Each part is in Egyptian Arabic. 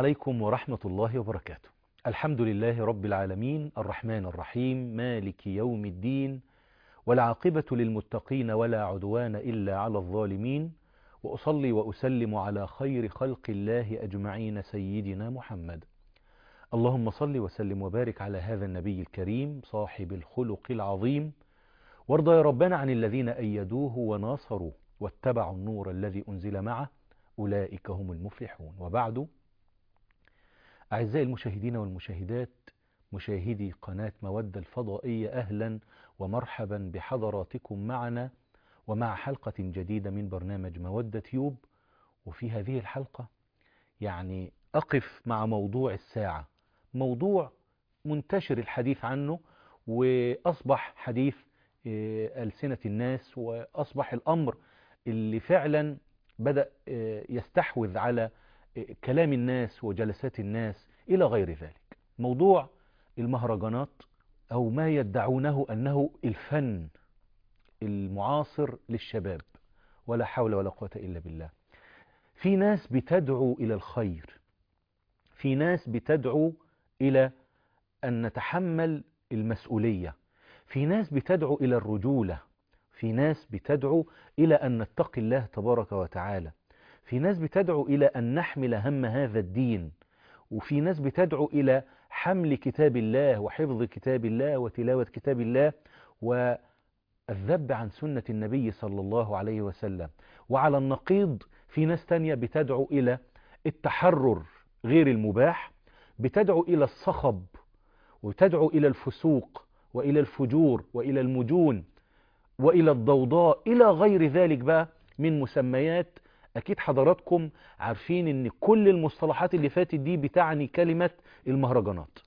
عليكم ورحمة الله وبركاته الحمد لله رب العالمين الرحمن الرحيم مالك يوم الدين والعاقبة للمتقين ولا عدوان إلا على الظالمين وأصلي وأسلم على خير خلق الله أجمعين سيدنا محمد اللهم صل وسلم وبارك على هذا النبي الكريم صاحب الخلق العظيم وارضى يا ربنا عن الذين أيدوه وناصروه واتبعوا النور الذي أنزل معه أولئك هم المفلحون وبعد أعزائي المشاهدين والمشاهدات مشاهدي قناة مودة الفضائية أهلا ومرحبا بحضراتكم معنا ومع حلقة جديدة من برنامج مودة يوب وفي هذه الحلقة يعني أقف مع موضوع الساعة موضوع منتشر الحديث عنه وأصبح حديث ألسنة الناس وأصبح الأمر اللي فعلا بدأ يستحوذ على كلام الناس وجلسات الناس إلى غير ذلك موضوع المهرجانات أو ما يدعونه أنه الفن المعاصر للشباب ولا حول ولا قوة إلا بالله في ناس بتدعو إلى الخير في ناس بتدعو إلى أن نتحمل المسؤولية في ناس بتدعو إلى الرجولة في ناس بتدعو إلى أن نتقي الله تبارك وتعالى في ناس بتدعو إلى أن نحمل هم هذا الدين وفي ناس بتدعو إلى حمل كتاب الله وحفظ كتاب الله وتلاوة كتاب الله والذب عن سنة النبي صلى الله عليه وسلم وعلى النقيض في ناس تانية بتدعو إلى التحرر غير المباح بتدعو إلى الصخب وتدعو إلى الفسوق وإلى الفجور وإلى المجون وإلى الضوضاء إلى غير ذلك بقى من مسميات أكيد حضراتكم عارفين أن كل المصطلحات اللي فاتت دي بتعني كلمة المهرجانات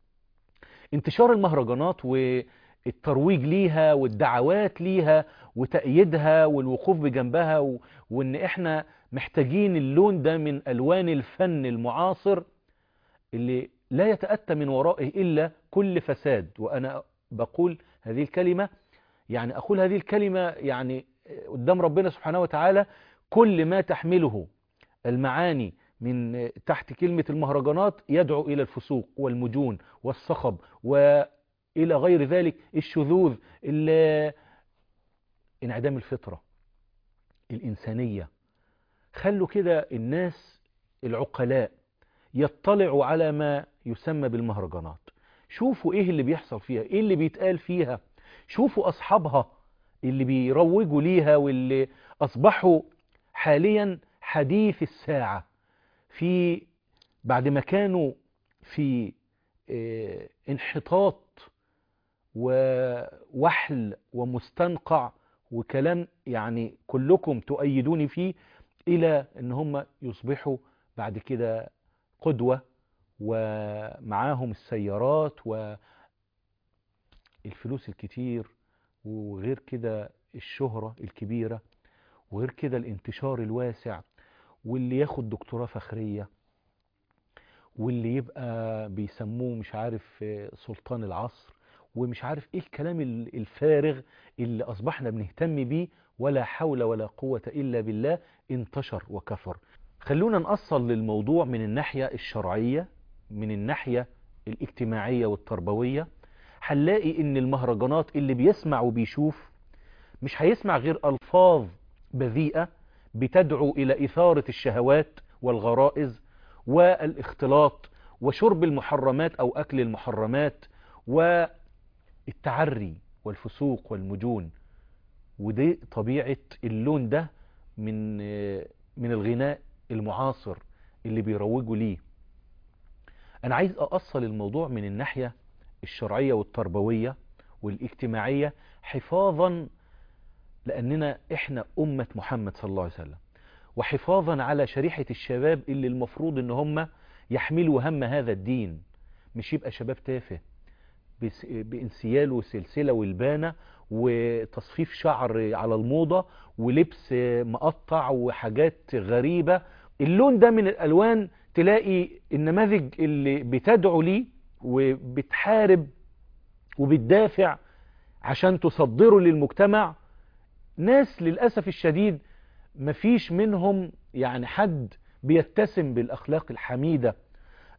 انتشار المهرجانات والترويج ليها والدعوات ليها وتأييدها والوقوف بجنبها و... وان احنا محتاجين اللون ده من ألوان الفن المعاصر اللي لا يتأتى من ورائه إلا كل فساد وأنا بقول هذه الكلمة يعني أقول هذه الكلمة يعني قدام ربنا سبحانه وتعالى كل ما تحمله المعاني من تحت كلمة المهرجانات يدعو إلى الفسوق والمجون والصخب وإلى غير ذلك الشذوذ انعدام الفطرة الإنسانية خلوا كده الناس العقلاء يطلعوا على ما يسمى بالمهرجانات شوفوا ايه اللي بيحصل فيها ايه اللي بيتقال فيها شوفوا اصحابها اللي بيروجوا ليها واللي اصبحوا حاليا حديث الساعة في بعد ما كانوا في اه انحطاط ووحل ومستنقع وكلام يعني كلكم تؤيدوني فيه الى ان هم يصبحوا بعد كده قدوة ومعاهم السيارات والفلوس الكتير وغير كده الشهرة الكبيرة وغير كده الانتشار الواسع واللي ياخد دكتوراه فخرية واللي يبقى بيسموه مش عارف سلطان العصر ومش عارف ايه الكلام الفارغ اللي اصبحنا بنهتم بيه ولا حول ولا قوة الا بالله انتشر وكفر خلونا نأصل للموضوع من الناحية الشرعية من الناحية الاجتماعية والتربوية هنلاقي ان المهرجانات اللي بيسمع وبيشوف مش هيسمع غير ألفاظ بذيئة بتدعو إلى إثارة الشهوات والغرائز والاختلاط وشرب المحرمات أو أكل المحرمات والتعري والفسوق والمجون ودي طبيعة اللون ده من من الغناء المعاصر اللي بيروجوا ليه أنا عايز أأصل الموضوع من الناحية الشرعية والتربوية والاجتماعية حفاظا لأننا إحنا أمة محمد صلى الله عليه وسلم وحفاظا على شريحة الشباب اللي المفروض إن هم يحملوا هم هذا الدين مش يبقى شباب تافه بانسيال وسلسلة والبانة وتصفيف شعر على الموضة ولبس مقطع وحاجات غريبة اللون ده من الألوان تلاقي النماذج اللي بتدعو ليه وبتحارب وبتدافع عشان تصدره للمجتمع ناس للأسف الشديد مفيش منهم يعني حد بيتسم بالأخلاق الحميدة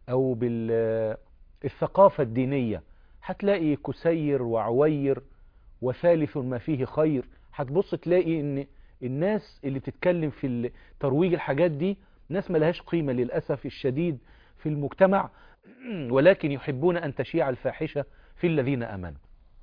او بالثقافة الدينية هتلاقي كسير وعوير وثالث ما فيه خير هتبص تلاقي ان الناس اللي بتتكلم في ترويج الحاجات دي ناس ملهاش قيمة للأسف الشديد في المجتمع ولكن يحبون أن تشيع الفاحشة في الذين أمنوا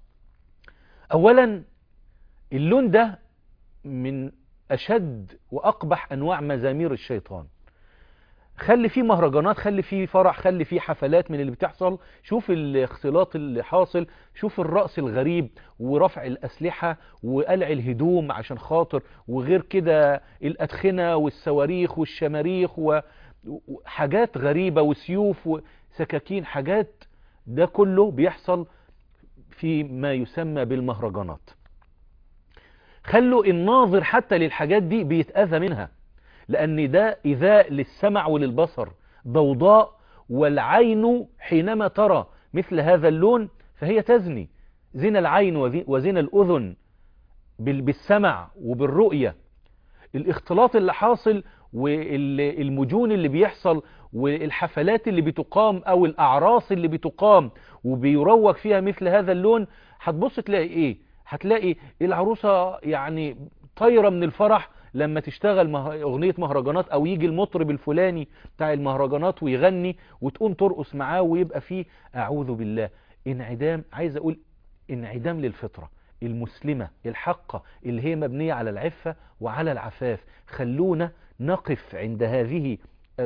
أولا اللون ده من أشد وأقبح أنواع مزامير الشيطان خلي فيه مهرجانات خلي فيه فرح خلي فيه حفلات من اللي بتحصل شوف الاختلاط اللي حاصل شوف الرقص الغريب ورفع الأسلحة وقلع الهدوم عشان خاطر وغير كده الأدخنة والصواريخ والشماريخ وحاجات غريبة وسيوف وسكاكين حاجات ده كله بيحصل في ما يسمى بالمهرجانات خلوا الناظر حتى للحاجات دي بيتأذى منها لأن ده إذاء للسمع وللبصر ضوضاء والعين حينما ترى مثل هذا اللون فهي تزني زنا العين وزنا الأذن بالسمع وبالرؤية الاختلاط اللي حاصل والمجون اللي بيحصل والحفلات اللي بتقام او الاعراس اللي بتقام وبيروج فيها مثل هذا اللون هتبص تلاقي ايه هتلاقي العروسة يعني طايرة من الفرح لما تشتغل مه... اغنية مهرجانات او يجي المطرب الفلاني بتاع المهرجانات ويغني وتقوم ترقص معاه ويبقى فيه اعوذ بالله انعدام عايز اقول انعدام للفطرة المسلمة الحقة اللي هي مبنية على العفة وعلى العفاف خلونا نقف عند هذه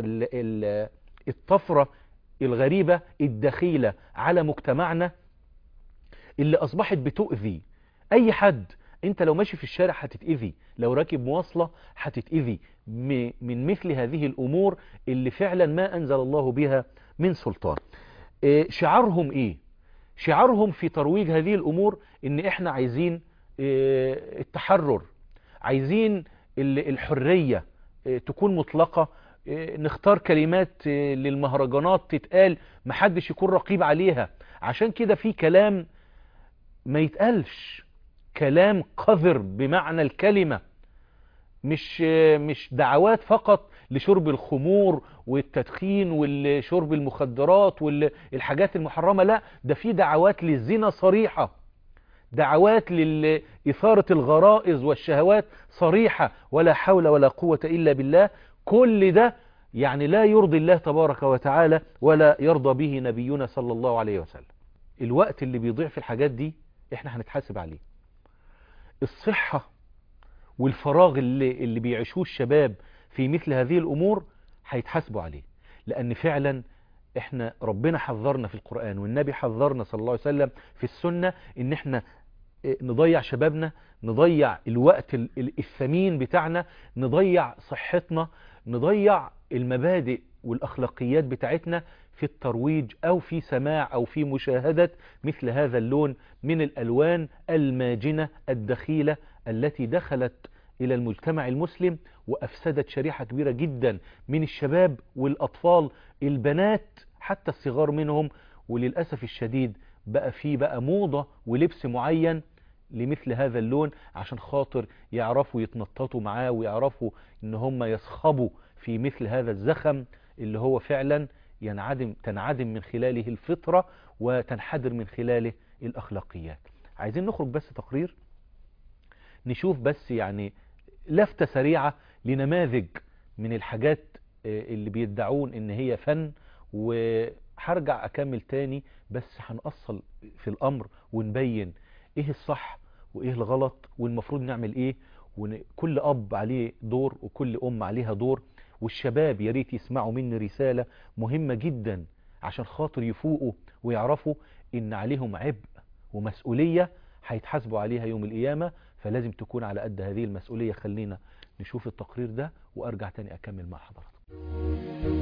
الطفرة الغريبة الدخيلة على مجتمعنا اللي أصبحت بتؤذي أي حد أنت لو ماشي في الشارع هتتأذي لو راكب مواصلة هتتأذي من مثل هذه الأمور اللي فعلا ما أنزل الله بها من سلطان شعارهم إيه شعارهم في ترويج هذه الأمور إن إحنا عايزين التحرر عايزين الحرية تكون مطلقة نختار كلمات للمهرجانات تتقال محدش يكون رقيب عليها عشان كده في كلام ما يتقالش كلام قذر بمعنى الكلمة مش مش دعوات فقط لشرب الخمور والتدخين والشرب المخدرات والحاجات المحرمة لا ده في دعوات للزنا صريحة دعوات لإثارة الغرائز والشهوات صريحة ولا حول ولا قوة إلا بالله كل ده يعني لا يرضي الله تبارك وتعالى ولا يرضى به نبينا صلى الله عليه وسلم الوقت اللي بيضيع في الحاجات دي احنا هنتحاسب عليه الصحة والفراغ اللي, اللي بيعيشوه الشباب في مثل هذه الأمور هيتحاسبوا عليه لأن فعلا احنا ربنا حذرنا في القرآن والنبي حذرنا صلى الله عليه وسلم في السنة ان احنا نضيع شبابنا نضيع الوقت الثمين بتاعنا نضيع صحتنا نضيع المبادئ والأخلاقيات بتاعتنا في الترويج أو في سماع أو في مشاهدة مثل هذا اللون من الألوان الماجنة الدخيلة التي دخلت إلى المجتمع المسلم وأفسدت شريحة كبيرة جدا من الشباب والأطفال البنات حتى الصغار منهم وللأسف الشديد بقى في بقى موضة ولبس معين لمثل هذا اللون عشان خاطر يعرفوا يتنططوا معاه ويعرفوا ان هم يصخبوا في مثل هذا الزخم اللي هو فعلا ينعدم تنعدم من خلاله الفطرة وتنحدر من خلاله الأخلاقيات عايزين نخرج بس تقرير نشوف بس يعني لفتة سريعة لنماذج من الحاجات اللي بيدعون ان هي فن وهرجع اكمل تاني بس هنأصل في الامر ونبين ايه الصح وايه الغلط والمفروض نعمل ايه وكل اب عليه دور وكل ام عليها دور والشباب يا ريت يسمعوا مني رسالة مهمة جدا عشان خاطر يفوقوا ويعرفوا ان عليهم عبء ومسؤولية هيتحاسبوا عليها يوم القيامة فلازم تكون على قد هذه المسؤولية خلينا نشوف التقرير ده وارجع تاني اكمل مع حضراتكم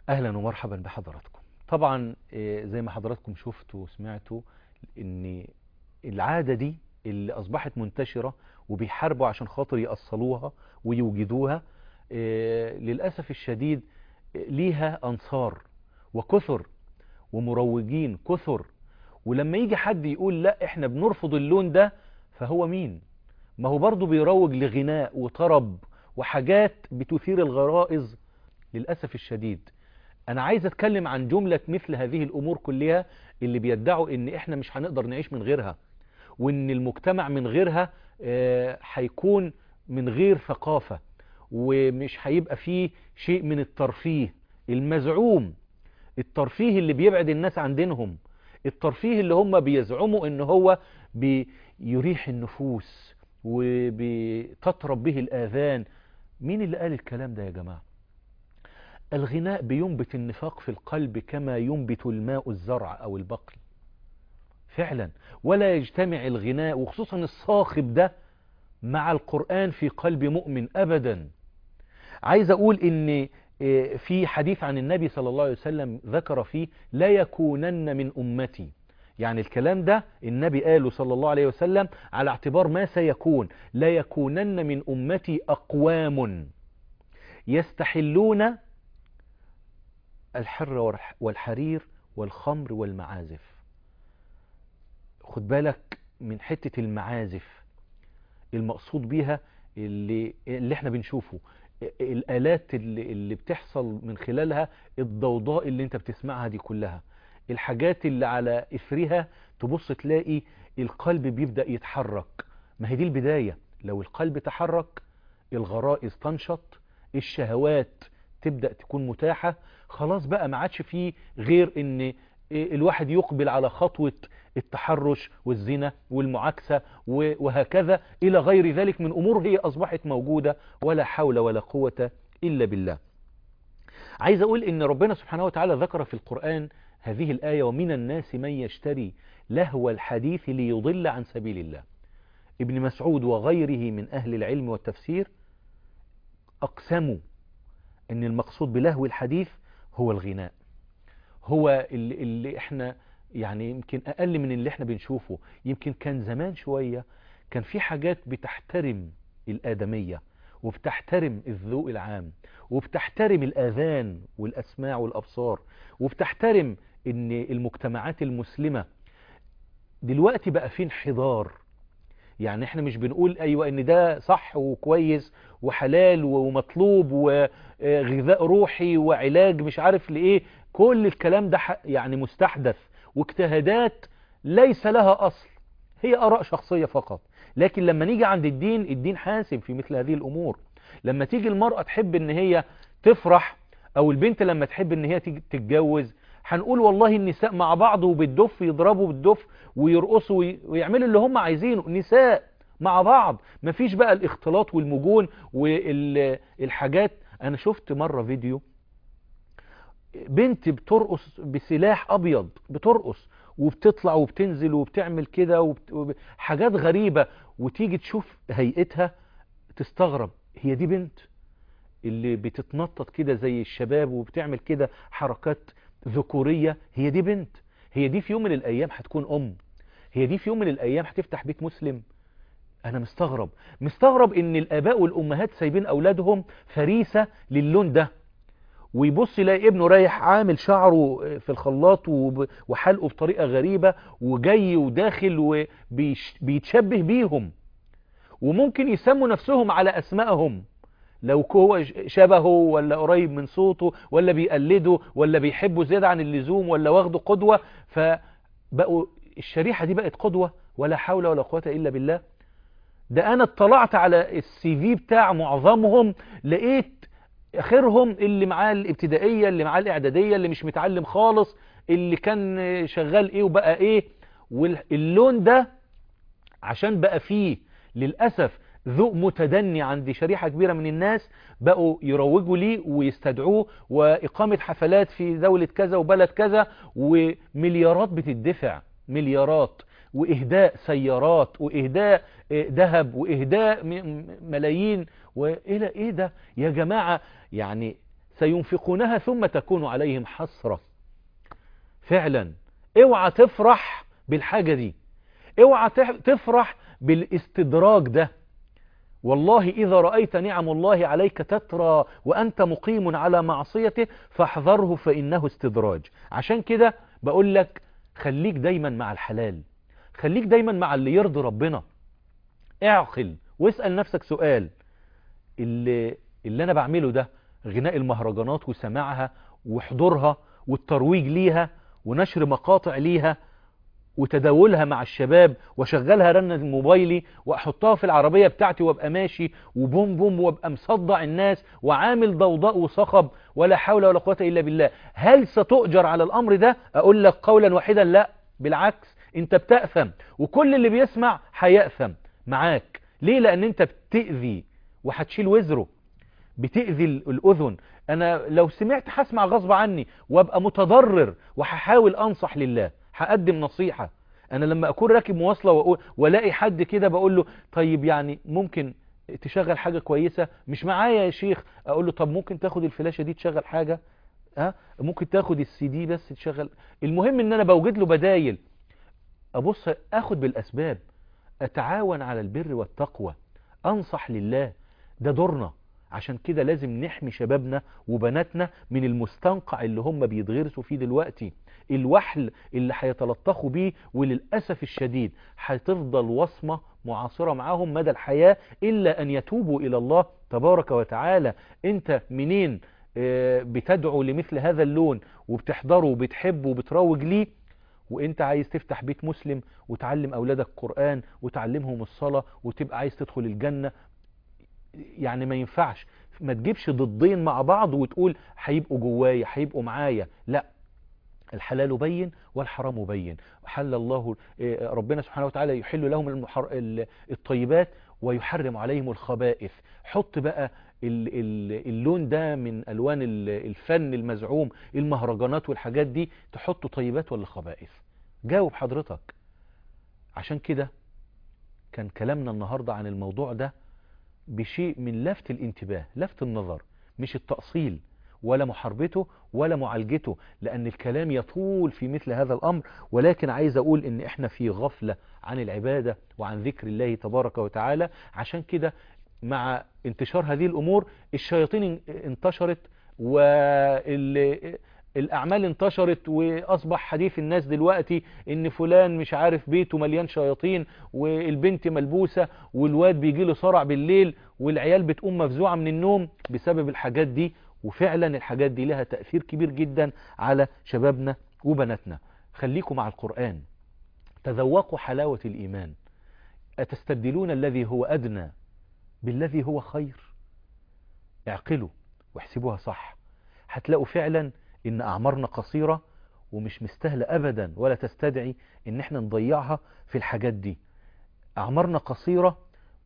اهلا ومرحبا بحضراتكم طبعا آه، زي ما حضراتكم شفتوا وسمعتوا ان العادة دي اللي اصبحت منتشرة وبيحاربوا عشان خاطر يأصلوها ويوجدوها آه، للأسف الشديد آه، ليها انصار وكثر ومروجين كثر ولما يجي حد يقول لا احنا بنرفض اللون ده فهو مين ما هو برضه بيروج لغناء وطرب وحاجات بتثير الغرائز للأسف الشديد أنا عايز أتكلم عن جملة مثل هذه الأمور كلها اللي بيدعوا إن إحنا مش هنقدر نعيش من غيرها وإن المجتمع من غيرها آه، هيكون من غير ثقافة ومش هيبقى فيه شيء من الترفيه المزعوم الترفيه اللي بيبعد الناس عن دينهم الترفيه اللي هم بيزعموا ان هو بيريح النفوس وبتطرب به الآذان مين اللي قال الكلام ده يا جماعة الغناء بينبت النفاق في القلب كما ينبت الماء الزرع أو البقل فعلا ولا يجتمع الغناء وخصوصا الصاخب ده مع القرآن في قلب مؤمن أبدا عايز أقول إن إيه، في حديث عن النبي صلى الله عليه وسلم ذكر فيه لا يكونن من أمتي يعني الكلام ده النبي قاله صلى الله عليه وسلم على اعتبار ما سيكون لا يكونن من أمتي أقوام يستحلون الحر والحرير والخمر والمعازف خد بالك من حتة المعازف المقصود بيها اللي, اللي احنا بنشوفه الآلات اللي, اللي بتحصل من خلالها الضوضاء اللي انت بتسمعها دي كلها الحاجات اللي على إثرها تبص تلاقي القلب بيبدأ يتحرك ما هي دي البداية لو القلب تحرك الغرائز تنشط الشهوات تبدأ تكون متاحة خلاص بقى ما عادش فيه غير ان الواحد يقبل على خطوة التحرش والزنا والمعاكسة وهكذا إلى غير ذلك من أمور هي أصبحت موجودة ولا حول ولا قوة إلا بالله عايز أقول إن ربنا سبحانه وتعالى ذكر في القرآن هذه الآية ومن الناس من يشتري لهو الحديث ليضل عن سبيل الله ابن مسعود وغيره من أهل العلم والتفسير أقسموا أن المقصود بلهو الحديث هو الغناء هو اللي, اللي احنا يعني يمكن أقل من اللي احنا بنشوفه يمكن كان زمان شوية كان في حاجات بتحترم الآدمية وبتحترم الذوق العام وبتحترم الآذان والأسماع والأبصار وبتحترم ان المجتمعات المسلمة دلوقتي بقى في انحدار يعني احنا مش بنقول ايوه ان ده صح وكويس وحلال ومطلوب وغذاء روحي وعلاج مش عارف لايه كل الكلام ده يعني مستحدث واجتهادات ليس لها اصل هي اراء شخصية فقط لكن لما نيجي عند الدين الدين حاسم في مثل هذه الامور لما تيجي المرأة تحب ان هي تفرح او البنت لما تحب ان هي تتجوز هنقول والله النساء مع بعض وبالدف يضربوا بالدف ويرقصوا ويعملوا اللي هم عايزينه نساء مع بعض مفيش بقى الاختلاط والمجون والحاجات انا شفت مرة فيديو بنت بترقص بسلاح ابيض بترقص وبتطلع وبتنزل وبتعمل كده وبت... حاجات غريبة وتيجي تشوف هيئتها تستغرب هي دي بنت اللي بتتنطط كده زي الشباب وبتعمل كده حركات ذكورية هي دي بنت هي دي في يوم من الأيام هتكون أم هي دي في يوم من الأيام هتفتح بيت مسلم أنا مستغرب مستغرب إن الآباء والأمهات سايبين أولادهم فريسة للون ده ويبص يلاقي ابنه رايح عامل شعره في الخلاط وحلقه بطريقة غريبة وجاي وداخل وبيتشبه بيهم وممكن يسموا نفسهم على أسمائهم لو هو شبهه ولا قريب من صوته ولا بيقلده ولا بيحبه زيادة عن اللزوم ولا واخده قدوة فبقوا الشريحة دي بقت قدوة ولا حول ولا قوة إلا بالله ده أنا اطلعت على السي في بتاع معظمهم لقيت اخرهم اللي معاه الابتدائية اللي معاه الاعدادية اللي مش متعلم خالص اللي كان شغال ايه وبقى ايه واللون ده عشان بقى فيه للأسف ذوق متدني عند شريحة كبيرة من الناس بقوا يروجوا ليه ويستدعوه وإقامة حفلات في دولة كذا وبلد كذا ومليارات بتدفع مليارات وإهداء سيارات وإهداء ذهب وإهداء ملايين وإلى إيه ده يا جماعة يعني سينفقونها ثم تكون عليهم حسرة فعلا اوعى تفرح بالحاجة دي اوعى تفرح بالاستدراج ده والله إذا رأيت نعم الله عليك تترى وأنت مقيم على معصيته فاحذره فإنه استدراج عشان كده بقول لك خليك دايما مع الحلال خليك دايما مع اللي يرضي ربنا اعقل واسأل نفسك سؤال اللي, اللي أنا بعمله ده غناء المهرجانات وسماعها وحضورها والترويج ليها ونشر مقاطع ليها وتداولها مع الشباب وشغلها رنة موبايلي واحطها في العربية بتاعتي وابقى ماشي وبوم بوم وابقى مصدع الناس وعامل ضوضاء وصخب ولا حول ولا قوة الا بالله هل ستؤجر على الامر ده اقول لك قولا واحدا لا بالعكس انت بتأثم وكل اللي بيسمع هيأثم معاك ليه لان انت بتأذي وهتشيل وزره بتأذي الأذن أنا لو سمعت هسمع غصب عني وابقى متضرر وهحاول أنصح لله هقدم نصيحة أنا لما أكون راكب مواصلة وأقول ولاقي حد كده بقول له طيب يعني ممكن تشغل حاجة كويسة مش معايا يا شيخ أقول له طب ممكن تاخد الفلاشة دي تشغل حاجة ها ممكن تاخد السي دي بس تشغل المهم ان انا بوجد له بدايل ابص اخد بالاسباب اتعاون على البر والتقوى انصح لله ده دورنا عشان كده لازم نحمي شبابنا وبناتنا من المستنقع اللي هم بيتغرسوا فيه دلوقتي الوحل اللي هيتلطخوا بيه وللأسف الشديد هتفضل وصمة معاصرة معاهم مدى الحياة إلا أن يتوبوا إلى الله تبارك وتعالى أنت منين بتدعو لمثل هذا اللون وبتحضره وبتحبه وبتروج ليه وانت عايز تفتح بيت مسلم وتعلم اولادك قرآن وتعلمهم الصلاة وتبقى عايز تدخل الجنة يعني ما ينفعش ما تجيبش ضدين مع بعض وتقول هيبقوا جوايا هيبقوا معايا لا الحلال بين والحرام بين حل الله ربنا سبحانه وتعالى يحل لهم المحر... الطيبات ويحرم عليهم الخبائث حط بقى اللون ده من الوان الفن المزعوم المهرجانات والحاجات دي تحطه طيبات ولا خبائث جاوب حضرتك عشان كده كان كلامنا النهاردة عن الموضوع ده بشيء من لفت الانتباه لفت النظر مش التأصيل ولا محاربته ولا معالجته لأن الكلام يطول في مثل هذا الأمر ولكن عايز أقول إن إحنا في غفلة عن العبادة وعن ذكر الله تبارك وتعالى عشان كده مع انتشار هذه الأمور الشياطين انتشرت والأعمال انتشرت وأصبح حديث الناس دلوقتي إن فلان مش عارف بيته مليان شياطين والبنت ملبوسة والواد بيجي له صرع بالليل والعيال بتقوم مفزوعة من النوم بسبب الحاجات دي وفعلا الحاجات دي لها تأثير كبير جدا على شبابنا وبناتنا خليكم مع القرآن تذوقوا حلاوة الإيمان أتستبدلون الذي هو أدنى بالذي هو خير اعقلوا واحسبوها صح هتلاقوا فعلا ان اعمارنا قصيرة ومش مستاهلة ابدا ولا تستدعي ان احنا نضيعها في الحاجات دي اعمارنا قصيرة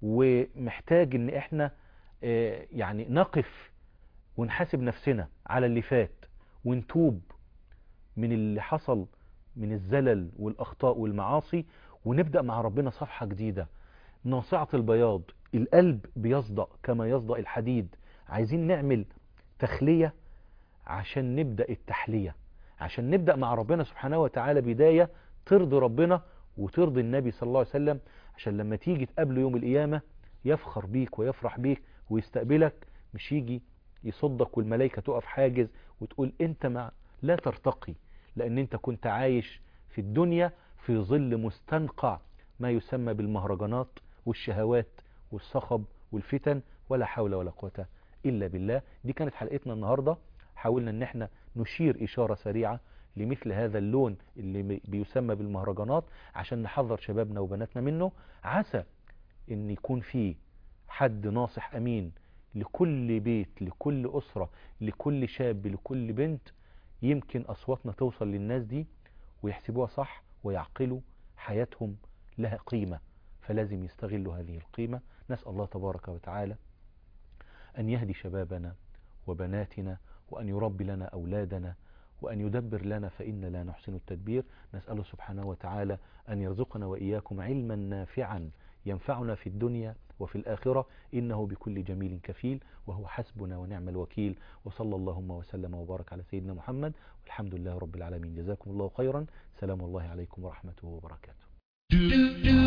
ومحتاج ان احنا يعني نقف ونحاسب نفسنا على اللي فات ونتوب من اللي حصل من الزلل والاخطاء والمعاصي ونبدأ مع ربنا صفحة جديدة ناصعة البياض القلب بيصدأ كما يصدأ الحديد عايزين نعمل تخلية عشان نبدأ التحلية عشان نبدأ مع ربنا سبحانه وتعالى بداية ترضي ربنا وترضي النبي صلى الله عليه وسلم عشان لما تيجي تقابله يوم القيامة يفخر بيك ويفرح بيك ويستقبلك مش يجي يصدك والملائكة تقف حاجز وتقول انت مع لا ترتقي لان انت كنت عايش في الدنيا في ظل مستنقع ما يسمى بالمهرجانات والشهوات والصخب والفتن ولا حول ولا قوة إلا بالله دي كانت حلقتنا النهاردة حاولنا ان احنا نشير إشارة سريعة لمثل هذا اللون اللي بيسمى بالمهرجانات عشان نحذر شبابنا وبناتنا منه عسى ان يكون فيه حد ناصح أمين لكل بيت لكل أسرة لكل شاب لكل بنت يمكن أصواتنا توصل للناس دي ويحسبوها صح ويعقلوا حياتهم لها قيمة فلازم يستغلوا هذه القيمة نسأل الله تبارك وتعالى أن يهدي شبابنا وبناتنا وأن يربي لنا أولادنا وأن يدبر لنا فإن لا نحسن التدبير نسأله سبحانه وتعالى أن يرزقنا وإياكم علما نافعا ينفعنا في الدنيا وفي الآخرة إنه بكل جميل كفيل وهو حسبنا ونعم الوكيل وصلى اللهم وسلم وبارك على سيدنا محمد والحمد لله رب العالمين جزاكم الله خيرا سلام الله عليكم ورحمته وبركاته